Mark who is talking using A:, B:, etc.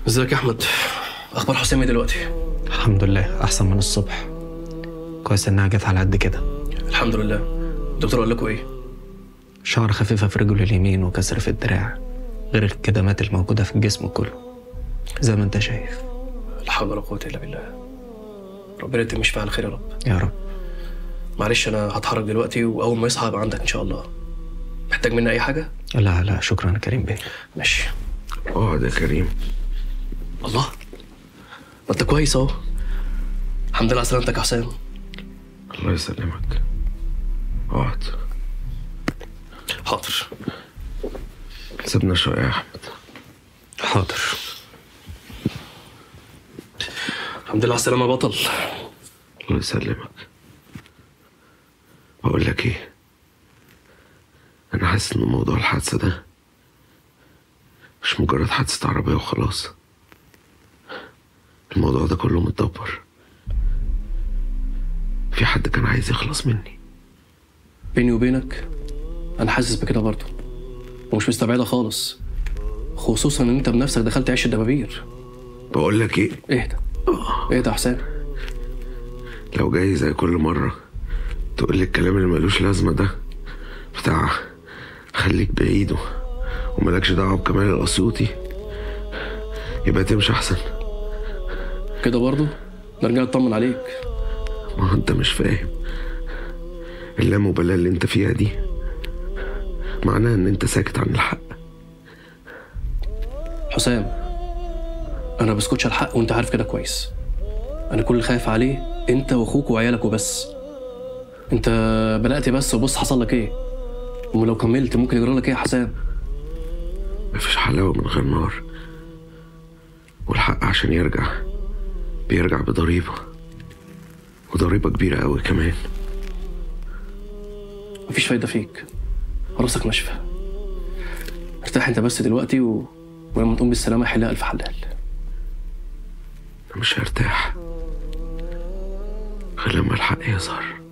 A: ازيك يا احمد اخبار حسام ايه دلوقتي
B: الحمد لله احسن من الصبح كويس انها جت على قد كده
A: الحمد لله الدكتور قال لكم ايه
B: شعر خفيفة في رجله اليمين وكسر في الدراع غير الكدمات الموجودة في الجسم كله زي ما انت شايف
A: لا حول ولا قوه الا بالله ربنا يتم شفاء على خير يا رب
B: يا رب
A: معلش انا هتحرك دلوقتي واول ما يصحى هبقى عندك ان شاء الله محتاج مني اي حاجه
B: لا لا شكرا يا كريم بيه
A: ماشي
C: اقعد يا كريم
A: الله ما انت كويس اهو الحمد لله على سلامتك يا حسام
C: الله يسلمك اقعد
A: حاضر
C: سيبنا شويه يا احمد
B: حاضر
A: الحمد لله على السلامه يا بطل
C: الله يسلمك بقول لك ايه انا حاسس ان موضوع الحادثه ده مش مجرد حادثه عربيه وخلاص الموضوع ده كله متدبر في حد كان عايز يخلص مني
A: بيني وبينك انا حاسس بكده برضه ومش مستبعدها خالص خصوصا ان انت بنفسك دخلت عيش الدبابير
C: بقول لك ايه
A: اهدى اهدى يا حسام
C: لو جاي زي كل مرة تقول لي الكلام اللي ملوش لازمة ده بتاع خليك بعيده وملكش دعوة بكمال الأسيوطي يبقى تمشي أحسن
A: كده برضه نرجع نطمن عليك
C: ما هو أنت مش فاهم اللامبالاة اللي أنت فيها دي معناها إن أنت ساكت عن الحق
A: حسام انا بسكتش على الحق وانت عارف كده كويس انا كل اللي خايف عليه انت واخوك وعيالك وبس انت بدأت بس وبص حصل لك ايه ولو كملت ممكن يجرى لك ايه يا حسام
C: مفيش حلاوة من غير نار والحق عشان يرجع بيرجع بضريبة وضريبة كبيرة أوي كمان
A: مفيش فايدة فيك راسك ناشفة ارتاح انت بس دلوقتي و... ولما تقوم بالسلامة حلها ألف حلال
C: أنا مش هرتاح غير لما الحق يظهر